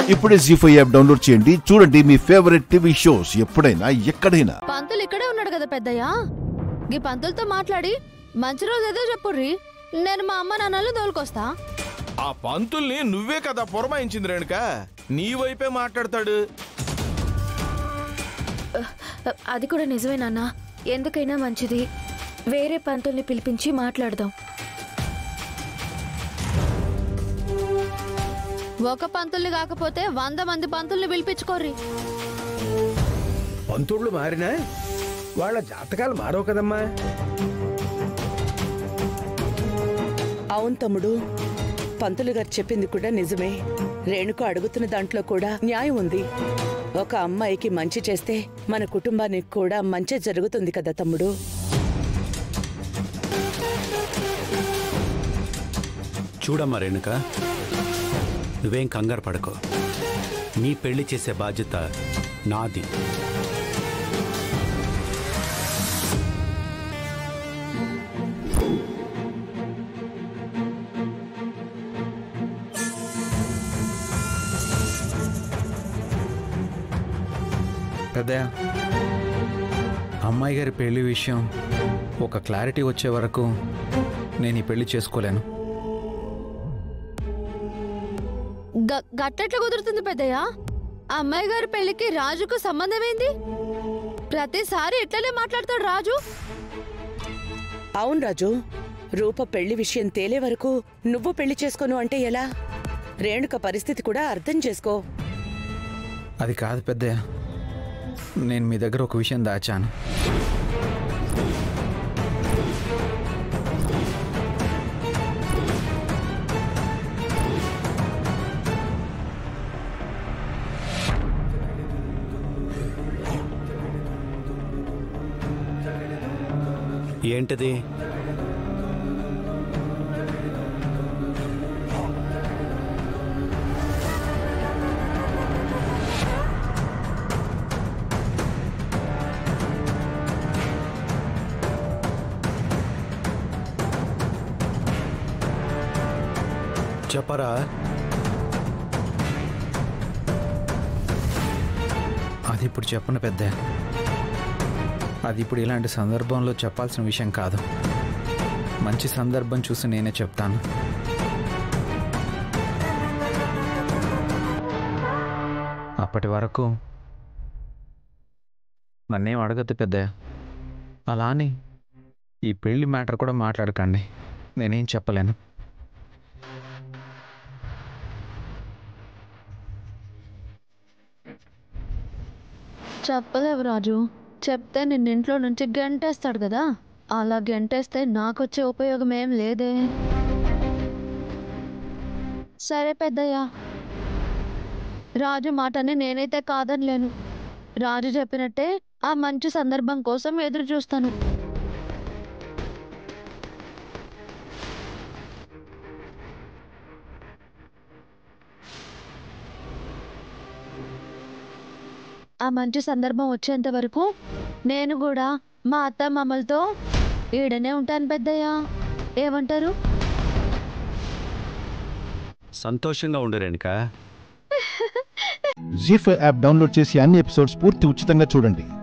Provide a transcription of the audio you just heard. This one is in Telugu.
ఇప్పుడే జీ ఫైవ్ యాప్ డౌన్లోడ్ చేయండి చూడండి మీ ఫేవరెట్ టీవీ షోస్ ఎప్పుడైనా ఎక్కడైనా పంతులు ఇక్కడే ఉన్నాడు కదా పెద్దయ్య ఈ పంతులతో మాట్లాడి మంచి రోజు ఏదో చెప్పుర్రి నేను మా అమ్మ నాన్నలు దోలుకొస్తా ఆ పంతుల్ని నువ్వే కదా పురమాయించింది రేణుక నీ వైపే మాట్లాడతాడు అది కూడా నిజమే నాన్న ఎందుకైనా మంచిది వేరే పంతుల్ని పిలిపించి మాట్లాడదాం ఒక పంతుల్ని కాకపోతే వంద మంది పంతుల్ని పిలిపించుకోర్రి పంతుళ్ళు మారినా వాళ్ళ జాతకాలు మారవు కదమ్మా అవును తమ్ముడు పంతులు గారు చెప్పింది కూడా నిజమే రేణుక అడుగుతున్న దాంట్లో కూడా న్యాయం ఉంది ఒక అమ్మాయికి మంచి చేస్తే మన కుటుంబానికి కూడా మంచి జరుగుతుంది కదా తమ్ముడు చూడమ్మా రేణుక నువ్వేం కంగారు పడకు నీ పెళ్లి చేసే బాధ్యత నాది పెద్దయ్య అమ్మాయి గారి పెళ్లి విషయం ఒక క్లారిటీ వచ్చే వరకు నేను ఈ పెళ్లి చేసుకోలేను గ- గట్టెట్లా కుదురుతుంది పెద్దయ్య ఆ అమ్మాయి గారి పెళ్లికి రాజుకు సంబంధం ఏంది ప్రతిసారి ఇట్లనే మాట్లాడతాడు రాజు అవును రాజు రూప పెళ్లి విషయం తేలే వరకు నువ్వు పెళ్లి చేసుకోను అంటే ఎలా రేణుక పరిస్థితి కూడా అర్థం చేసుకో అది కాదు పెద్దయ్య నేను మీ దగ్గర ఒక విషయం దాచాను ఏంటది చెప్పరా అది ఇప్పుడు చెప్పను పెద్దయ్య అది ఇప్పుడు ఇలాంటి సందర్భంలో చెప్పాల్సిన విషయం కాదు మంచి సందర్భం చూసి నేనే చెప్తాను అప్పటి వరకు నన్నేం అడగద్దు పెద్దయ్య అలా అని ఈ పెళ్లి మ్యాటర్ కూడా మాట్లాడకండి నేనేం చెప్పలేను చెప్పలేవు రాజు చెప్తే నిన్న ఇంట్లో నుంచి గంటేస్తాడు కదా అలా గంటేస్తే నాకొచ్చే ఉపయోగం ఏం లేదే సరే పెద్దయ్య రాజు మాటని నేనైతే కాదనిలేను రాజు చెప్పినట్టే ఆ మంచి సందర్భం కోసం ఎదురు చూస్తాను ఆ మంచి సందర్భం వచ్చేంత వరకు నేను కూడా మా అత్త మామలతో ఈడనే ఉంటాను పెద్దయ్య ఏమంటారు సంతోషంగా ఉండు Renuka Zee five app download చేసి అన్ని ఎపిసోడ్స్ పూర్తి ఉచితంగా చూడండి